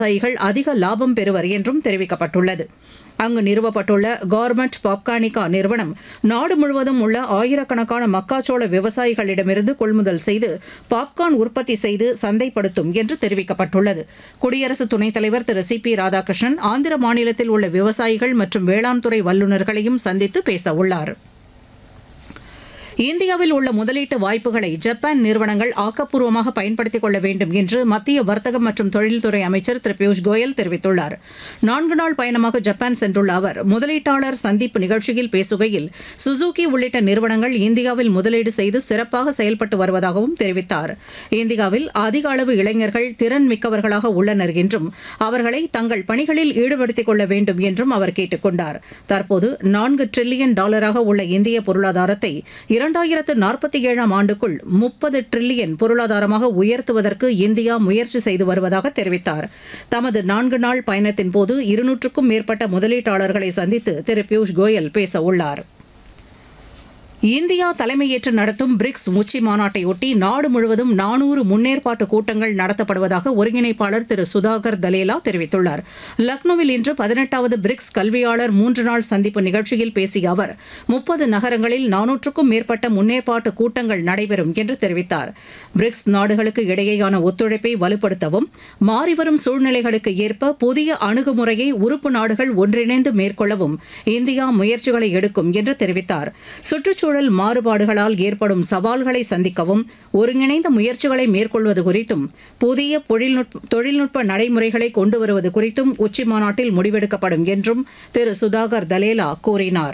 விவசாயிகள் அதிக லாபம் பெறுவர் என்றும் தெரிவிக்கப்பட்டுள்ளது அங்கு நிறுவப்பட்டுள்ள கார்மெண்ட் பாப்கானிகா நிறுவனம் நாடு முழுவதும் உள்ள ஆயிரக்கணக்கான மக்காச்சோள விவசாயிகளிடமிருந்து கொள்முதல் செய்து பாப்கார்ன் உற்பத்தி செய்து சந்தைப்படுத்தும் என்று தெரிவிக்கப்பட்டுள்ளது குடியரசு துணைத் தலைவர் திரு சி பி ராதாகிருஷ்ணன் ஆந்திர மாநிலத்தில் உள்ள விவசாயிகள் மற்றும் வேளாண் துறை வல்லுநர்களையும் சந்தித்து பேச உள்ளார் இந்தியாவில் உள்ள முதலீட்டு வாய்ப்புகளை ஜப்பான் நிறுவனங்கள் ஆக்கப்பூர்வமாக பயன்படுத்திக் கொள்ள வேண்டும் என்று மத்திய வர்த்தகம் மற்றும் தொழில்துறை அமைச்சர் திரு பியூஷ் கோயல் தெரிவித்துள்ளார் நான்கு நாள் பயணமாக ஜப்பான் சென்றுள்ள அவர் முதலீட்டாளர் சந்திப்பு நிகழ்ச்சியில் பேசுகையில் சுசுகி உள்ளிட்ட நிறுவனங்கள் இந்தியாவில் முதலீடு செய்து சிறப்பாக செயல்பட்டு வருவதாகவும் தெரிவித்தார் இந்தியாவில் அதிக அளவு இளைஞர்கள் திறன் மிக்கவர்களாக உள்ளனர் என்றும் அவர்களை தங்கள் பணிகளில் ஈடுபடுத்திக் கொள்ள வேண்டும் என்றும் அவர் கேட்டுக் கொண்டார் தற்போது நான்கு டிரில்லியன் டாலராக உள்ள இந்திய பொருளாதாரத்தை இரண்டாயிரத்து நாற்பத்தி ஏழாம் ஆண்டுக்குள் முப்பது டிரில்லியன் பொருளாதாரமாக உயர்த்துவதற்கு இந்தியா முயற்சி செய்து வருவதாக தெரிவித்தார் தமது நான்கு நாள் பயணத்தின் போது இருநூற்றுக்கும் மேற்பட்ட முதலீட்டாளர்களை சந்தித்து திரு பியூஷ் கோயல் பேச உள்ளார் இந்தியா தலைமையேற்று நடத்தும் பிரிக்ஸ் உச்சி மாநாட்டையொட்டி நாடு முழுவதும் நானூறு முன்னேற்பாட்டு கூட்டங்கள் நடத்தப்படுவதாக ஒருங்கிணைப்பாளர் திரு சுதாகர் தலேலா தெரிவித்துள்ளார் லக்னோவில் இன்று பதினெட்டாவது பிரிக்ஸ் கல்வியாளர் மூன்று நாள் சந்திப்பு நிகழ்ச்சியில் பேசிய அவர் முப்பது நகரங்களில் நானூற்றுக்கும் மேற்பட்ட முன்னேற்பாட்டு கூட்டங்கள் நடைபெறும் என்று தெரிவித்தார் பிரிக்ஸ் நாடுகளுக்கு இடையேயான ஒத்துழைப்பை வலுப்படுத்தவும் மாறிவரும் சூழ்நிலைகளுக்கு ஏற்ப புதிய அணுகுமுறையை உறுப்பு நாடுகள் ஒன்றிணைந்து மேற்கொள்ளவும் இந்தியா முயற்சிகளை எடுக்கும் என்று தெரிவித்தார் சுற்றுச்சூழல் சுற்றுச்சூழல் மாறுபாடுகளால் ஏற்படும் சவால்களை சந்திக்கவும் ஒருங்கிணைந்த முயற்சிகளை மேற்கொள்வது குறித்தும் புதிய தொழில்நுட்ப தொழில்நுட்ப நடைமுறைகளை கொண்டு வருவது குறித்தும் உச்சி மாநாட்டில் முடிவெடுக்கப்படும் என்றும் திரு சுதாகர் தலேலா கூறினார்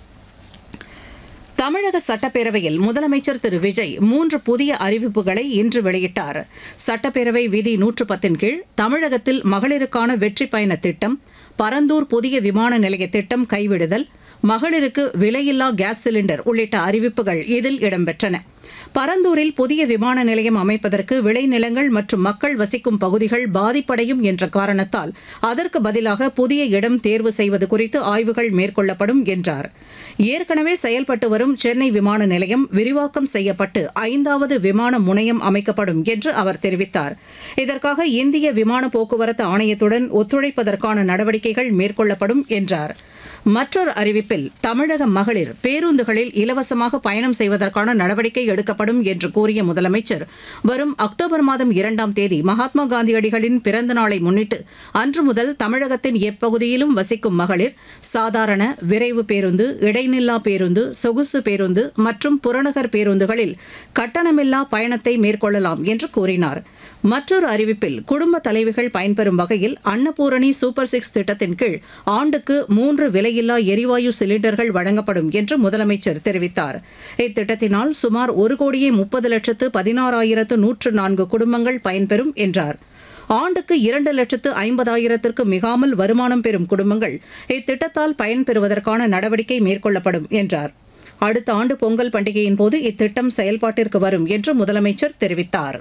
தமிழக சட்டப்பேரவையில் முதலமைச்சர் திரு விஜய் மூன்று புதிய அறிவிப்புகளை இன்று வெளியிட்டார் சட்டப்பேரவை விதி நூற்று பத்தின் கீழ் தமிழகத்தில் மகளிருக்கான வெற்றி பயண திட்டம் பரந்தூர் புதிய விமான நிலைய திட்டம் கைவிடுதல் மகளிருக்கு விலையில்லா கேஸ் சிலிண்டர் உள்ளிட்ட அறிவிப்புகள் இதில் இடம்பெற்றன பரந்தூரில் புதிய விமான நிலையம் அமைப்பதற்கு விளைநிலங்கள் மற்றும் மக்கள் வசிக்கும் பகுதிகள் பாதிப்படையும் என்ற காரணத்தால் அதற்கு பதிலாக புதிய இடம் தேர்வு செய்வது குறித்து ஆய்வுகள் மேற்கொள்ளப்படும் என்றார் ஏற்கனவே செயல்பட்டு வரும் சென்னை விமான நிலையம் விரிவாக்கம் செய்யப்பட்டு ஐந்தாவது விமான முனையம் அமைக்கப்படும் என்று அவர் தெரிவித்தார் இதற்காக இந்திய விமான போக்குவரத்து ஆணையத்துடன் ஒத்துழைப்பதற்கான நடவடிக்கைகள் மேற்கொள்ளப்படும் என்றார் மற்றொரு அறிவிப்பில் தமிழக மகளிர் பேருந்துகளில் இலவசமாக பயணம் செய்வதற்கான நடவடிக்கை எடுக்கப்படும் என்று கூறிய முதலமைச்சர் வரும் அக்டோபர் மாதம் இரண்டாம் தேதி மகாத்மா காந்தியடிகளின் பிறந்த நாளை முன்னிட்டு அன்று முதல் தமிழகத்தின் எப்பகுதியிலும் வசிக்கும் மகளிர் சாதாரண விரைவு பேருந்து இடைநில்லா பேருந்து சொகுசு பேருந்து மற்றும் புறநகர் பேருந்துகளில் கட்டணமில்லா பயணத்தை மேற்கொள்ளலாம் என்று கூறினார் மற்றொரு அறிவிப்பில் குடும்ப தலைவிகள் பயன்பெறும் வகையில் அன்னபூரணி சூப்பர் சிக்ஸ் திட்டத்தின் கீழ் ஆண்டுக்கு மூன்று விலையில்லா எரிவாயு சிலிண்டர்கள் வழங்கப்படும் என்று முதலமைச்சர் தெரிவித்தார் இத்திட்டத்தினால் சுமார் ஒரு கோடியே முப்பது லட்சத்து பதினாறாயிரத்து நூற்று நான்கு குடும்பங்கள் பயன்பெறும் என்றார் ஆண்டுக்கு இரண்டு லட்சத்து ஐம்பதாயிரத்திற்கு மிகாமல் வருமானம் பெறும் குடும்பங்கள் இத்திட்டத்தால் பயன்பெறுவதற்கான நடவடிக்கை மேற்கொள்ளப்படும் என்றார் அடுத்த ஆண்டு பொங்கல் பண்டிகையின் போது இத்திட்டம் செயல்பாட்டிற்கு வரும் என்று முதலமைச்சர் தெரிவித்தார்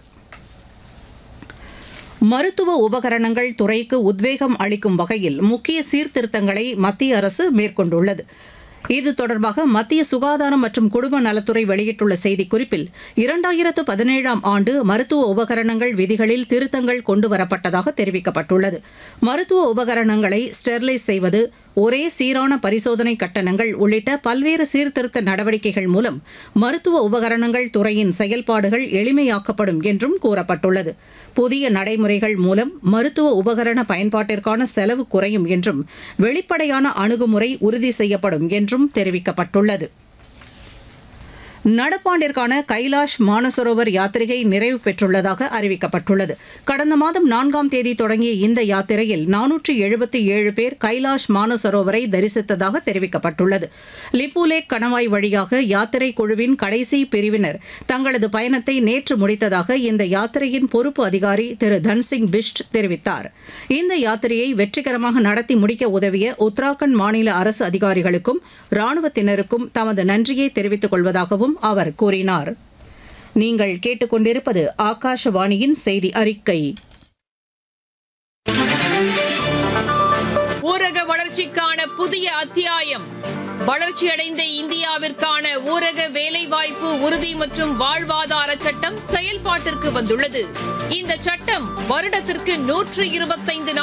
மருத்துவ உபகரணங்கள் துறைக்கு உத்வேகம் அளிக்கும் வகையில் முக்கிய சீர்திருத்தங்களை மத்திய அரசு மேற்கொண்டுள்ளது இது தொடர்பாக மத்திய சுகாதாரம் மற்றும் குடும்ப நலத்துறை வெளியிட்டுள்ள செய்திக்குறிப்பில் இரண்டாயிரத்து பதினேழாம் ஆண்டு மருத்துவ உபகரணங்கள் விதிகளில் திருத்தங்கள் கொண்டுவரப்பட்டதாக தெரிவிக்கப்பட்டுள்ளது மருத்துவ உபகரணங்களை ஸ்டெர்லைஸ் செய்வது ஒரே சீரான பரிசோதனை கட்டணங்கள் உள்ளிட்ட பல்வேறு சீர்திருத்த நடவடிக்கைகள் மூலம் மருத்துவ உபகரணங்கள் துறையின் செயல்பாடுகள் எளிமையாக்கப்படும் என்றும் கூறப்பட்டுள்ளது புதிய நடைமுறைகள் மூலம் மருத்துவ உபகரண பயன்பாட்டிற்கான செலவு குறையும் என்றும் வெளிப்படையான அணுகுமுறை உறுதி செய்யப்படும் என்றும் தெரிவிக்கப்பட்டுள்ளது நடப்பாண்டிற்கான கைலாஷ் மானசரோவர் யாத்திரையை நிறைவு பெற்றுள்ளதாக அறிவிக்கப்பட்டுள்ளது கடந்த மாதம் நான்காம் தேதி தொடங்கிய இந்த யாத்திரையில் நானூற்றி எழுபத்தி ஏழு பேர் கைலாஷ் மானசரோவரை தரிசித்ததாக தெரிவிக்கப்பட்டுள்ளது லிப்புலேக் கணவாய் வழியாக யாத்திரை குழுவின் கடைசி பிரிவினர் தங்களது பயணத்தை நேற்று முடித்ததாக இந்த யாத்திரையின் பொறுப்பு அதிகாரி திரு தன்சிங் பிஷ்ட் தெரிவித்தார் இந்த யாத்திரையை வெற்றிகரமாக நடத்தி முடிக்க உதவிய உத்தராகண்ட் மாநில அரசு அதிகாரிகளுக்கும் ராணுவத்தினருக்கும் தமது நன்றியை தெரிவித்துக் கொள்வதாகவும் அவர் கூறினார் நீங்கள் கேட்டுக்கொண்டிருப்பது ஆகாஷவாணியின் செய்தி அறிக்கை ஊரக வளர்ச்சிக்கான புதிய அத்தியாயம் வளர்ச்சியடைந்த இந்தியாவிற்கான ஊரக வேலைவாய்ப்பு உறுதி மற்றும் வாழ்வாதார சட்டம் செயல்பாட்டிற்கு வந்துள்ளது இந்த சட்டம் வருடத்திற்கு நூற்று இருபத்தைந்து